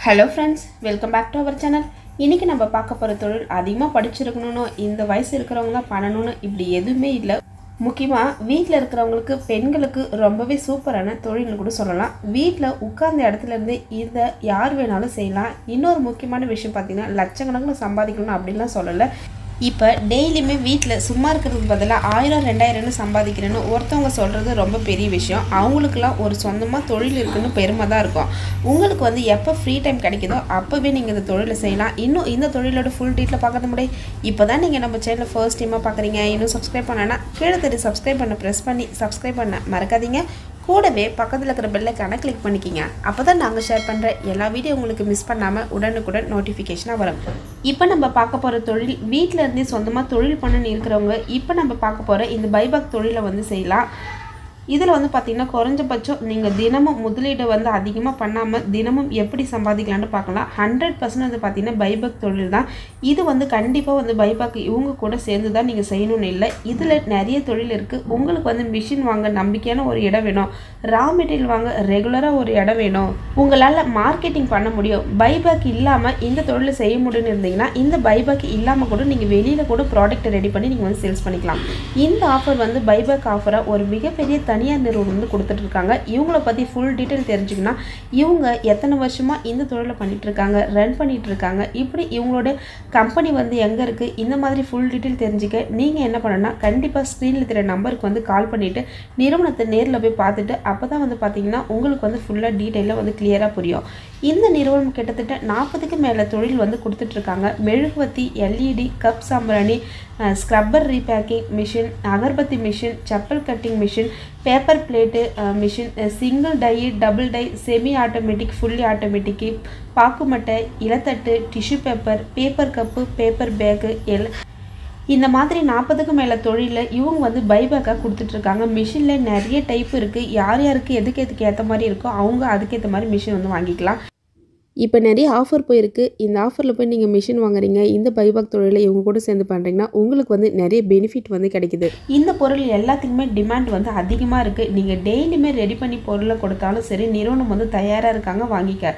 hello friends welcome back to our channel இன்றைக்கி நம்ம பார்க்க போகிற தொழில் அதிகமாக படிச்சிருக்கணும்னு இந்த வயசு இருக்கிறவங்க தான் பண்ணணும்னு இப்படி எதுவுமே இல்லை முக்கியமாக வீட்டில் இருக்கிறவங்களுக்கு பெண்களுக்கு ரொம்பவே சூப்பரான தொழில்னு கூட சொல்லலாம் வீட்டில் உட்கார்ந்த இடத்துல இருந்து இதை யார் வேணாலும் செய்யலாம் இன்னொரு முக்கியமான விஷயம் பார்த்தீங்கன்னா லட்சக்கணக்கில் சம்பாதிக்கணும் அப்படின்லாம் சொல்லலை இப்போ டெய்லியுமே வீட்டில் சும்மா இருக்கிறதுக்கு பதிலாக ஆயிரம் ரெண்டாயிரம்னு சம்பாதிக்கிறேன்னு ஒருத்தவங்க சொல்கிறது ரொம்ப பெரிய விஷயம் அவங்களுக்குலாம் ஒரு சொந்தமாக தொழில் இருக்குன்னு பெருமை தான் இருக்கும் உங்களுக்கு வந்து எப்போ ஃப்ரீ டைம் கிடைக்குதோ அப்போவே நீங்கள் இந்த தொழிலை செய்யலாம் இன்னும் இந்த தொழிலோட ஃபுல் டீட்டில் பார்க்கறது முடியும் இப்போ தான் நீங்கள் நம்ம சேனலை ஃபர்ஸ்ட் டைமாக பார்க்குறீங்க இன்னும் சப்ஸ்கிரைப் பண்ணனா கீழே தெரிய சப்ஸ்கிரைப் பண்ண ப்ரெஸ் பண்ணி சப்ஸ்கிரைப் பண்ண மறக்காதீங்க கூடவே பக்கத்தில் இருக்கிற பெல்லைக்கான கிளிக் பண்ணிக்கிங்க அப்போ தான் நாங்கள் ஷேர் பண்ணுற எல்லா வீடியோ உங்களுக்கு மிஸ் பண்ணாமல் உடனுக்குடன் நோட்டிஃபிகேஷனாக வரும் இப்போ நம்ம பார்க்க போகிற தொழில் வீட்டில் இருந்தே சொந்தமாக தொழில் பண்ணணும்னு இருக்கிறவங்க இப்போ நம்ம பார்க்க போகிற இந்த பைபாக் தொழிலை வந்து செய்யலாம் இதில் வந்து பார்த்திங்கன்னா குறைஞ்சபட்சம் நீங்கள் தினமும் முதலீடு வந்து அதிகமாக பண்ணாமல் தினமும் எப்படி சம்பாதிக்கலாம்னு பார்க்கலாம் ஹண்ட்ரட் பர்சன்ட் வந்து பார்த்திங்கன்னா பைபாக் தொழில் தான் இது வந்து கண்டிப்பாக வந்து பைபாக் இவங்க கூட சேர்ந்து தான் நீங்கள் செய்யணும்னு இல்லை இதில் நிறைய தொழில் இருக்குது உங்களுக்கு வந்து மிஷின் வாங்க நம்பிக்கையான ஒரு இடம் வேணும் ரா மெட்டீரியல் வாங்க ரெகுலராக ஒரு இடம் வேணும் உங்களால் மார்க்கெட்டிங் பண்ண முடியும் பைபாக் இல்லாமல் இந்த தொழிலை செய்ய முடியும்னு இருந்தீங்கன்னா இந்த பைபாக் இல்லாமல் கூட நீங்கள் வெளியில் கூட ப்ராடக்ட்டை ரெடி பண்ணி நீங்கள் வந்து சேல்ஸ் பண்ணிக்கலாம் இந்த ஆஃபர் வந்து பைபாக் ஆஃபரை ஒரு மிகப்பெரிய தனியார் நிறுவனம் வந்து கொடுத்துட்ருக்காங்க இவங்கள பற்றி ஃபுல் டீட்டெயில் தெரிஞ்சுக்கன்னா இவங்க எத்தனை வருஷமாக இந்த தொழிலை பண்ணிட்டு இருக்காங்க ரன் பண்ணிட்டு இருக்காங்க இப்படி இவங்களோட கம்பெனி வந்து எங்கே இருக்குது இந்த மாதிரி ஃபுல் டீட்டெயில் தெரிஞ்சுக்க நீங்கள் என்ன பண்ணணும்னா கண்டிப்பாக ஸ்க்ரீனில் தெரிய நம்பருக்கு வந்து கால் பண்ணிவிட்டு நிறுவனத்தை நேரில் போய் பார்த்துட்டு அப்போ தான் வந்து பார்த்தீங்கன்னா உங்களுக்கு வந்து ஃபுல்லாக டீட்டெயிலாக வந்து கிளியராக புரியும் இந்த நிறுவனம் கிட்டத்தட்ட நாற்பதுக்கு மேலே தொழில் வந்து கொடுத்துட்ருக்காங்க மெழுகுவத்தி எல்இடி கப் சாம்பிராணி scrubber repacking machine agarbatti machine chappal cutting machine paper plate machine single die double die semi automatic fully automatic பாக்குமட்டை இலத்தட்டு tissue paper paper cup paper bag எல் இந்த மாதிரி நாற்பதுக்கு மேலே தொழிலில் இவங்க வந்து பைபேக்காக கொடுத்துட்ருக்காங்க மிஷினில் நிறைய டைப் இருக்குது யார் யாருக்கு எதுக்கு எதுக்கு ஏற்ற மாதிரி இருக்கோ அவங்க அதுக்கேற்ற மாதிரி மிஷின் வந்து வாங்கிக்கலாம் இப்போ நிறைய ஆஃபர் போயிருக்கு இந்த ஆஃபரில் போய் நீங்கள் மிஷின் வாங்குறீங்க இந்த பைபாக் தொழிலை இவங்க கூட சேர்ந்து பண்ணுறீங்கன்னா உங்களுக்கு வந்து நிறைய பெனிஃபிட் வந்து கிடைக்குது இந்த பொருள் எல்லாத்துக்குமே டிமாண்ட் வந்து அதிகமாக இருக்குது நீங்கள் டெய்லியுமே ரெடி பண்ணி பொருளை கொடுத்தாலும் சரி நிறுவனம் வந்து தயாராக இருக்காங்க வாங்கிக்க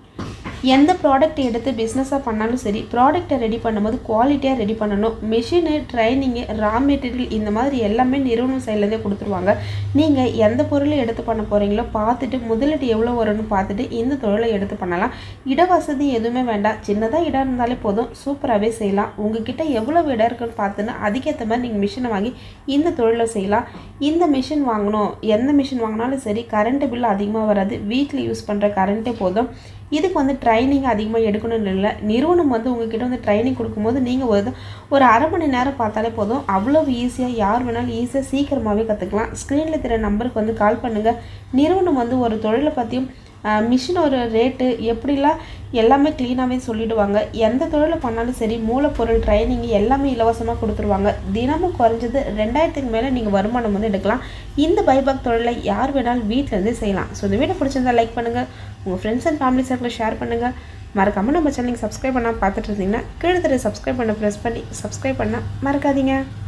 எந்த ப்ராடக்ட் எடுத்து பிஸ்னஸாக பண்ணாலும் சரி ப்ராடக்ட்டை ரெடி பண்ணும்போது குவாலிட்டியாக ரெடி பண்ணணும் மிஷினு ட்ரைனிங்கு ரா மெட்டீரியல் இந்த மாதிரி எல்லாமே நிறுவனம் சைட்லேருந்தே கொடுத்துருவாங்க நீங்கள் எந்த பொருளை எடுத்து பண்ண போகிறீங்களோ பார்த்துட்டு முதலீட்டு எவ்வளோ வரும்னு பார்த்துட்டு இந்த தொழிலை எடுத்து பண்ணலாம் இட வசதி எதுவுமே வேண்டாம் சின்னதாக இடம் இருந்தாலே போதும் சூப்பராகவே செய்யலாம் உங்ககிட்ட எவ்வளோ இடம் இருக்குன்னு பார்த்துன்னு அதுக்கேற்ற மாதிரி நீங்கள் மிஷினை வாங்கி இந்த தொழிலை செய்யலாம் இந்த மிஷின் வாங்கணும் எந்த மிஷின் வாங்கினாலும் சரி கரண்ட் பில் அதிகமாக வராது வீட்டில் யூஸ் பண்ணுற கரண்ட்டே போதும் இதுக்கு வந்து ட்ரைனிங் அதிகமாக எடுக்கணும்னு இல்லை நிறுவனம் வந்து உங்ககிட்ட வந்து ட்ரைனிங் கொடுக்கும்போது நீங்கள் ஒரு ஒரு அரை மணி நேரம் பார்த்தாலே போதும் அவ்வளோ ஈஸியாக யார் வேணாலும் ஈஸியாக சீக்கிரமாகவே கற்றுக்கலாம் ஸ்க்ரீனில் தெரிய நம்பருக்கு வந்து கால் பண்ணுங்கள் நிறுவனம் வந்து ஒரு தொழிலை பற்றியும் மிஷின் ஒரு ரேட்டு எப்படிலாம் எல்லாமே க்ளீனாகவே சொல்லிவிடுவாங்க எந்த தொழிலை பண்ணாலும் சரி மூலப்பொருள் ட்ரைனிங் எல்லாமே இலவசமாக கொடுத்துருவாங்க தினமும் குறைஞ்சது ரெண்டாயிரத்துக்கு மேலே நீங்கள் வருமானம் வந்து எடுக்கலாம் இந்த பைபாக் தொழிலை யார் வேணாலும் வீட்டிலேருந்தே செய்யலாம் ஸோ இந்த வீடியோ பிடிச்சிருந்தா லைக் பண்ணுங்கள் உங்கள் ஃப்ரெண்ட்ஸ் அண்ட் ஃபேமிலி சர்க்கிளில் ஷேர் பண்ணுங்கள் மறக்காமல் நம்ம சேனலுக்கு சப்ஸ்கிரைப் பண்ணால் பார்த்துட்டு இருந்தீங்கன்னா கீழே தெரிய சப்ஸ்கிரைப் பண்ண ப்ரெஸ் பண்ணி சப்ஸ்கிரைப் பண்ணால் மறக்காதீங்க